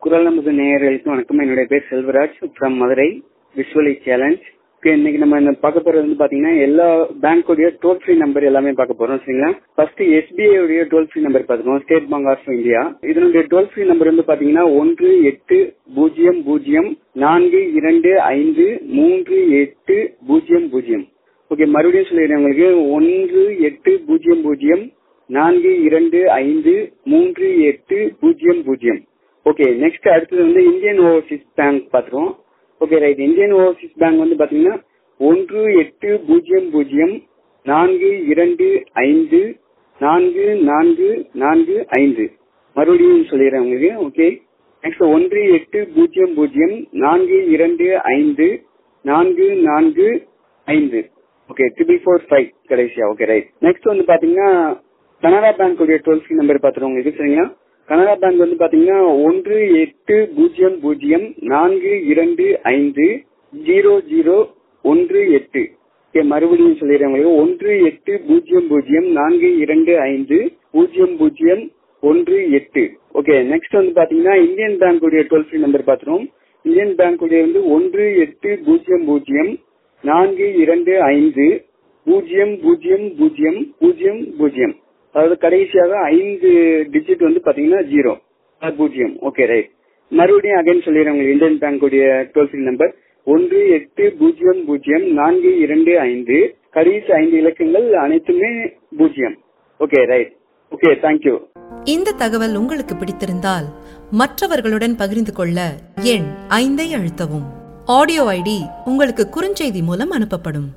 குரல் நமது நேயர்களுக்கு வணக்கம் என்னுடைய பேர் Selvaraj from Madurai visually challenge இன்னைக்கு நம்ம இந்த பார்க்க போறது வந்து பாத்தீங்கன்னா எல்லா பேங்கோடைய டோல் ஃப்ரீ நம்பர் எல்லாமே பார்க்க போறோம் சரிங்களா ஃபர்ஸ்ட் எஸ்பிஐ உடைய டோல் ஃப்ரீ நம்பர் பார்த்துக்கோம் ஸ்டேட் பேங்க் ஆஃப் இந்தியா இதனுடைய டோல் ஃப்ரீ நம்பர் வந்து பாத்தீங்கன்னா ஒன்று எட்டு பூஜ்ஜியம் பூஜ்ஜியம் நான்கு இரண்டு ஐந்து மூன்று எட்டு பூஜ்ஜியம் பூஜ்ஜியம் ஓகே மறுபடியும் சொல்லிடுறேன் உங்களுக்கு ஒன்று எட்டு பூஜ்ஜியம் பூஜ்ஜியம் நான்கு இரண்டு ஐந்து மூன்று எட்டு பூஜ்ஜியம் பூஜ்ஜியம் ஓகே நெக்ஸ்ட் அடுத்தது வந்து இந்தியன் ஓவர்சீஸ் பேங்க் பார்த்துருவோம் okay right Indian Overseas Bank வந்து பாத்தீங்கன்னா ஒன்று எட்டு பூஜ்ஜியம் பூஜ்ஜியம் நான்கு இரண்டு ஐந்து நான்கு நான்கு நான்கு ஐந்து மறுபடியும் சொல்லிடுறேன் உங்களுக்கு ஓகே நெக்ஸ்ட் ஒன்று எட்டு பூஜ்ஜியம் பூஜ்ஜியம் நான்கு இரண்டு ஐந்து நான்கு நான்கு ஐந்து ஓகே ட்ரிபிள் ஃபோர் ஃபைவ் கடைசியா ஓகே ரைட் நெக்ஸ்ட் வந்து பாத்தீங்கன்னா கனரா பேங்க் உடைய டோல் ஃப்ரீ நம்பர் பார்த்துருவோம் உங்களுக்கு சரிங்களா கனரா பேங்க் வந்து பாத்தீங்கன்னா ஒன்று எட்டு பூஜ்ஜியம் பூஜ்ஜியம் நான்கு இரண்டு ஐந்து ஜீரோ ஜீரோ ஒன்று எட்டு ஓகே மறுபடியும் சொல்லிடுறேன் உங்களுக்கு ஒன்று எட்டு பூஜ்ஜியம் பூஜ்ஜியம் நான்கு இரண்டு ஐந்து பூஜ்ஜியம் பூஜ்ஜியம் ஒன்று எட்டு ஓகே நெக்ஸ்ட் வந்து பாத்தீங்கன்னா இந்தியன் பேங்க் உடைய டோல் ஃப்ரீ நம்பர் பார்த்துருவோம் இந்தியன் பேங்க் உடைய வந்து ஒன்று எட்டு பூஜ்ஜியம் பூஜ்ஜியம் நான்கு இரண்டு ஐந்து பூஜ்ஜியம் பூஜ்ஜியம் பூஜ்ஜியம் பூஜ்ஜியம் பூஜ்ஜியம் அதாவது கடைசியாக ஐந்து டிஜிட் வந்து பாத்தீங்கன்னா ஜீரோ பூஜ்ஜியம் ஓகே ரைட் மறுபடியும் அகைன் சொல்லிடுறேன் உங்களுக்கு இந்தியன் பேங்க் உடைய டோல் ஃப்ரீ நம்பர் ஒன்று எட்டு பூஜ்ஜியம் பூஜ்ஜியம் நான்கு இரண்டு ஐந்து கடைசி ஐந்து இலக்கங்கள் அனைத்துமே பூஜ்ஜியம் ஓகே ரைட் ஓகே தேங்க்யூ இந்த தகவல் உங்களுக்கு பிடித்திருந்தால் மற்றவர்களுடன் பகிர்ந்து கொள்ள எண் ஐந்தை அழுத்தவும் ஆடியோ ஐடி உங்களுக்கு குறுஞ்செய்தி மூலம் அனுப்பப்படும்